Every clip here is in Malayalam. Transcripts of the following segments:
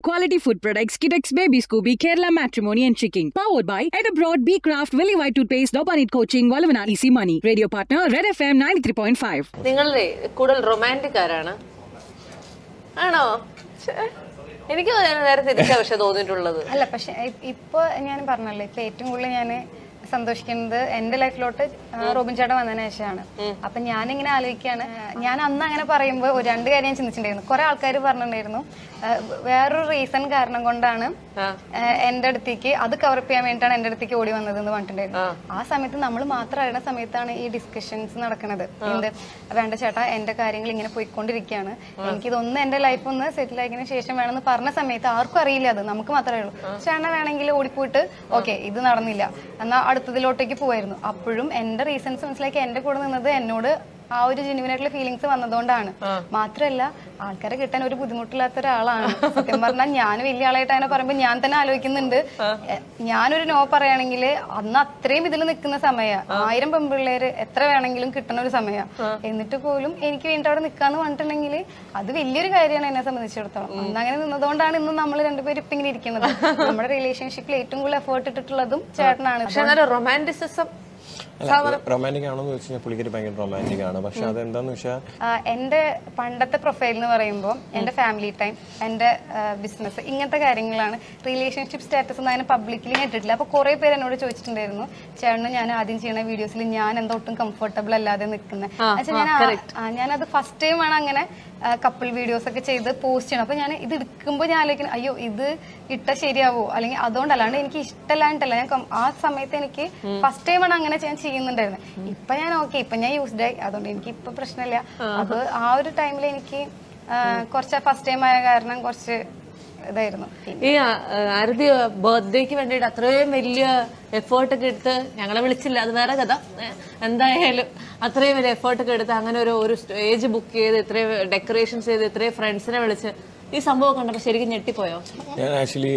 quality food products, Kidex Baby Scooby, Kerala Matrimony and Chicken. Powered by Ed Abroad, B Craft, Willy White Toothpaste, Dobanit Coaching, Valavana Easy Money. Radio partner, Red FM 93.5. നിങ്ങളുടെ കൂടുതൽ റൊമാൻറ്റിക് ആരാണ് ആണോ ഛെ, എനിക്ക് നേരെ തിരിച്ചാ പക്ഷെ തോന്നിയിട്ടുള്ളത് അല്ല പക്ഷെ ഇ- ഇപ്പൊ ഞാൻ പറഞ്ഞല്ലോ ഇപ്പൊ ഏറ്റവും കൂടുതൽ ഞാൻ സന്തോഷിക്കുന്നത് എന്റെ ലൈഫിലോട്ട് റോബിൻ ചേട്ടൻ വന്നതിന് ശേഷമാണ് അപ്പൊ ഞാനിങ്ങനെ ആലോചിക്കുകയാണ് ഞാൻ അന്ന് അങ്ങനെ പറയുമ്പോൾ ഒരു രണ്ട് കാര്യം ഞാൻ ചിന്തിച്ചിട്ടുണ്ടായിരുന്നു കുറെ ആൾക്കാർ പറഞ്ഞിട്ടുണ്ടായിരുന്നു ആ, വേറൊരു റീസൺ കാരണം കൊണ്ടാണ് ആ, എന്റെ അടുത്തേക്ക് അത് കവർ ചെയ്യാൻ വേണ്ടിയിട്ടാണ് എന്റെ അടുത്തേക്ക് ഓടി വന്നത് എന്ന് പറഞ്ഞിട്ടുണ്ടായിരുന്നു ആ സമയത്ത് നമ്മൾ മാത്രം അറിയുന്ന സമയത്താണ് ഈ ഡിസ്കഷൻസ് നടക്കുന്നത് എന്ത് വേണ്ട ചേട്ടാ എന്റെ കാര്യങ്ങൾ ഇങ്ങനെ പോയിക്കൊണ്ടിരിക്കുകയാണ് എനിക്കിതൊന്ന് എന്റെ ലൈഫ് ഒന്ന് സെറ്റിൽ ആക്കിയതിനു ശേഷം വേണമെന്ന് പറഞ്ഞ സമയത്ത് ആർക്കും അറിയില്ല അത് നമുക്ക് മാത്രമേ ഉള്ളൂ ചേട്ടൻ വേണമെങ്കിൽ ഓടിപ്പോയിട്ട് ഓക്കെ ഇത് നടന്നില്ല എന്നാൽ അടുത്തതിലോട്ടേക്ക് പോവായിരുന്നു അപ്പോഴും എന്റെ റീസൺസ് മനസ്സിലാക്കി എന്റെ കൂടെ നിന്നത് എന്നോട് ആ ഒരു ജെന്യൂൻ ആയിട്ടുള്ള ഫീലിങ്സ് വന്നതുകൊണ്ടാണ് മാത്രമല്ല ആൾക്കാരെ കിട്ടാൻ ഒരു ബുദ്ധിമുട്ടില്ലാത്ത ഒരാളാണ് സത്യം പറഞ്ഞാൽ ഞാൻ വലിയ ആളായിട്ട് അങ്ങനെ പറയുമ്പോൾ ഞാൻ തന്നെ ആലോചിക്കുന്നുണ്ട് എ, ഞാനൊരു നോ പറയുകയാണെങ്കിൽ അന്ന് അത്രയും ഇതിൽ നിൽക്കുന്ന സമയ ആയിരം പെൺപിള്ളേര് എത്ര വേണമെങ്കിലും കിട്ടുന്ന ഒരു സമയ എന്നിട്ട് പോലും എനിക്ക് വേണ്ടി അവിടെ നിൽക്കാന്ന് പറഞ്ഞിട്ടുണ്ടെങ്കിൽ അത് വലിയൊരു കാര്യമാണ് എന്നെ സംബന്ധിച്ചിടത്തോളം അന്ന് അങ്ങനെ നിന്നതുകൊണ്ടാണ് ഇന്ന് നമ്മൾ രണ്ടുപേരും ഇപ്പൊ ഇങ്ങനെ ഇരിക്കുന്നത് നമ്മുടെ റിലേഷൻഷിപ്പിൽ ഏറ്റവും കൂടുതൽ എഫേർട്ട് ഇട്ടിട്ടുള്ളതും ചേട്ടനാണ് പക്ഷെ എന്നാലും റൊമാൻറ്റിസിസം റൊമാൻറ്റിക് ആണോന്ന് വെച്ച് കഴിഞ്ഞാൽ പുള്ളിക്കാരി ഭയങ്കര റൊമാൻറ്റിക് ആണ് പക്ഷെ അതെന്താന്ന് വെച്ചാൽ ആ, എന്റെ പണ്ടത്തെ പ്രൊഫൈൽ എന്ന് പറയുമ്പോൾ എന്റെ ഫാമിലി ടൈം എന്റെ ബിസിനസ് ഇങ്ങനത്തെ കാര്യങ്ങളാണ് റിലേഷൻഷിപ്പ് സ്റ്റാറ്റസ് ഒന്നും അങ്ങനെ പബ്ലിക്കലി ഞാൻ ഇട്ടിട്ടില്ല അപ്പൊ കുറെ പേര് എന്നോട് ചോദിച്ചിട്ടുണ്ടായിരുന്നു ചേട്ടന് ഞാൻ ആദ്യം ചെയ്യുന്ന വീഡിയോസിൽ ഞാൻ എന്താ ഒട്ടും കംഫർട്ടബിൾ അല്ലാതെ നിൽക്കുന്നത് ഞാൻ ആ- ആ, ഞാനത് ഫസ്റ്റ് ടൈം ആണ് അങ്ങനെ കപ്പിൾ വീഡിയോസ് ഒക്കെ ചെയ്ത് പോസ്റ്റ് ചെയ്യണം അപ്പൊ ഞാൻ ഇത് എടുക്കുമ്പോൾ ഞാൻ ആലോചിക്കണം അയ്യോ ഇത് ഇട്ട ശരിയാവോ അല്ലെങ്കിൽ അതുകൊണ്ട് അല്ലാണ്ട് എനിക്ക് ഇഷ്ടമല്ലാണ്ടല്ല ഞാൻ കം- ആ സമയത്ത് എനിക്ക് ഫസ്റ്റ് ടൈമാണ് അങ്ങനെ ഞാൻ ചെയ്യുന്നുണ്ടായിരുന്നത് ഇപ്പൊ ഞാൻ ഓക്കെ ഇപ്പൊ ഞാൻ യൂസ്ഡ് ആയി അതുകൊണ്ട് എനിക്ക് ഇപ്പൊ പ്രശ്നമില്ല അപ്പൊ ആ ഒരു ടൈമിൽ എനിക്ക് ആ, കുറച്ച് ഫസ്റ്റ് ടൈം ആയ കാരണം കുറച്ച് ഇതായിരുന്നു ഈ ആരതി ബർത്ത്ഡേക്ക് വേണ്ടിയിട്ട് അത്രയും വലിയ എഫേർട്ട് ഒക്കെ എടുത്ത് ഞങ്ങളെ വിളിച്ചില്ല അത് വേറെ കഥ ഏ, എന്തായാലും അത്രയും വലിയ എഫേർട്ട് ഒക്കെ എടുത്ത് അങ്ങനെ ഒരു ഒരു സ്റ്റേജ് ബുക്ക് ചെയ്ത് ഇത്രയും ഡെക്കറേഷൻസ് ചെയ്ത് ഇത്രയും ഫ്രണ്ട്സിനെ വിളിച്ച് ഈ സംഭവം കണ്ടപ്പോ ശരിക്കും ഞെട്ടിപ്പോയോ ഞാൻ ആക്ച്വലി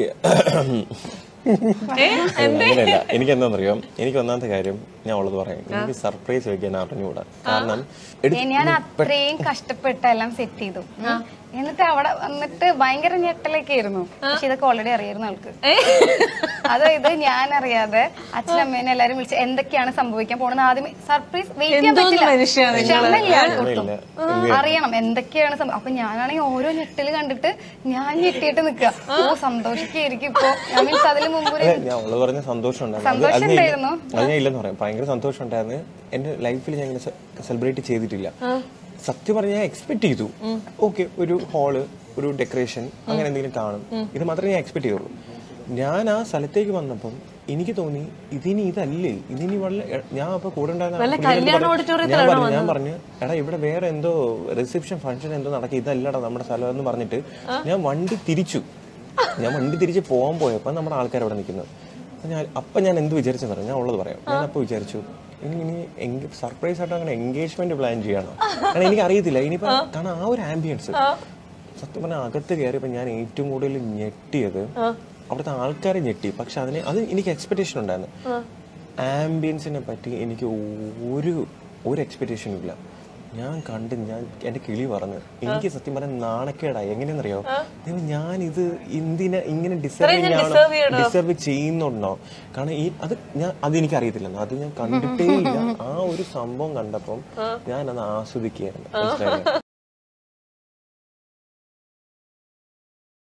ഏ? അങ്ങനെയല്ല എനിക്ക് എന്താണെന്നറിയോ എനിക്ക് ഒന്നാമത്തെ കാര്യം ഞാൻ ഉള്ളത് പറയാം എനിക്ക് സർപ്രൈസ് വെക്കാൻ അറിഞ്ഞുകൂടാ കാരണം എടുത്ത് ഞാൻ അത്രയും കഷ്ടപ്പെട്ട് എല്ലാം സെറ്റ് ചെയ്തു ഉം. എന്നിട്ട് അവിടെ വന്നിട്ട് ഭയങ്കര ഞെട്ടലൊക്കെ ആയിരുന്നു പക്ഷെ ഇതൊക്കെ ഓൾറെഡി അറിയായിരുന്നു ആൾക്ക് അതായത് ഞാൻ അറിയാതെ അച്ഛനമ്മേനെ എല്ലാരും വിളിച്ച് എന്തൊക്കെയാണ് സംഭവിക്കാൻ പോണെന്ന് ആദ്യം സർപ്രൈസ് വെയിറ്റ് ചെയ്യാൻ എന്തോന്ന് പറ്റില്ല മനുഷ്യാ നിങ്ങള്? ക്ഷമയില്ല ആൾക്ക് ഒട്ടും. ക്ഷമയില്ല. അറിയണം എന്തൊക്കെയാണ് സംഭവം അപ്പൊ ഞാനാണെങ്കിൽ ഓരോ ഞെട്ടല് കണ്ടിട്ട് ഞാൻ ഞെട്ടിയിട്ട് നിക്കുക ഓ സന്തോഷിക്കായിരിക്കും ഇപ്പൊ ഞാൻ മീൻസ് അതിന് മുമ്പ് ഒരു അതെ, ഞാൻ ഉള്ളത് പറഞ്ഞ സന്തോഷം ഉണ്ടായിരുന്നു അത് സന്തോഷം അത് ഞാൻ ഇല്ല- ഉണ്ടായിരുന്നു. അത് ഞാൻ ഇല്ലെന്ന് പറയാം ഭയങ്കര സന്തോഷം ഉണ്ടായിരുന്നു എന്റെ ലൈഫിൽ ഞാൻ ഇങ്ങനെ സെലിബ്രേറ്റ് ചെയ്തിട്ടില്ല സത്യം പറഞ്ഞാൽ ഞാൻ എക്സ്പെക്ട് ചെയ്തു ഓക്കെ ഒരു ഹാള് ഒരു ഡെക്കറേഷൻ അങ്ങനെ എന്തെങ്കിലും കാണും ഇത് മാത്രമേ ഞാൻ എക്സ്പെക്ട് ചെയ്തുള്ളൂ ഞാൻ ആ സ്ഥലത്തേക്ക് വന്നപ്പം എനിക്ക് തോന്നി ഇതിനി ഇതല്ലേ ഇതിനി വളരെ ഞാൻ അപ്പൊ കൂടെ ഉണ്ടായിരുന്ന വല്ല പുള്ളിയുടെ കല്യാണ അടുത്ത് ഓഡിറ്റോറിയത്തിലാണോ ഞാൻ പറഞ്ഞു ഞാൻ പറഞ്ഞു എടാ ഇവിടെ വേറെ എന്തോ റിസപ്ഷൻ ഫംഗ്ഷൻ എന്തോ നടക്കുക ഇതല്ലടാ നമ്മുടെ സ്ഥലം എന്ന് പറഞ്ഞിട്ട് ഞാൻ വണ്ടി തിരിച്ചു ഞാൻ വണ്ടി തിരിച്ച് പോകാൻ പോയപ്പോൾ നമ്മുടെ ആൾക്കാർ അവിടെ നിൽക്കുന്നത് അപ്പൊ ഞാൻ അപ്പൊ ഞാൻ എന്ത് വിചാരിച്ചെന്ന് പറഞ്ഞു ഞാൻ ഉള്ളത് പറയാം ഞാൻ അപ്പൊ വിചാരിച്ചു ഇനി ഇനി സർപ്രൈസ് ആയിട്ട് അങ്ങനെ എൻഗേജ്മെന്റ് പ്ലാൻ ചെയ്യണം കാരണം എനിക്ക് അറിയത്തില്ല ഇനിയിപ്പോ കാരണം ആ ഒരു ആംബിയൻസ് സത്യം പറഞ്ഞാൽ അകത്ത് കയറിയപ്പോൾ ഞാൻ ഏറ്റവും കൂടുതൽ ഞെട്ടിയത് അവിടുത്തെ ആൾക്കാരെ ഞെട്ടി പക്ഷെ അതിന് അത് എനിക്ക് എക്സ്പെക്ടേഷൻ ഉണ്ടായിരുന്നു ആംബിയൻസിനെ പറ്റി എനിക്ക് ഒരു ഒരു എക്സ്പെക്ടേഷനും ഇല്ല ഞാൻ കണ്ട് ഞാൻ എന്റെ കിളി പറഞ്ഞു എനിക്ക് സത്യം പറഞ്ഞാൽ നാണക്കേടായി എങ്ങനെയാണെന്നറിയോ ദൈവം ഞാൻ ഇത് എന്തിനാ ഇങ്ങനെ ഡിസർവ് ഡിസർവ് ചെയ്യുന്നുണ്ടോ കാരണം ഈ അത് ഞാൻ അത് എനിക്ക് അറിയത്തില്ല അത് ഞാൻ കണ്ടിട്ടേ ഇല്ല ആ ഒരു സംഭവം കണ്ടപ്പം ഞാൻ അത് ആസ്വദിക്കുകയായിരുന്നു മനസ്സിലായില്ലേ?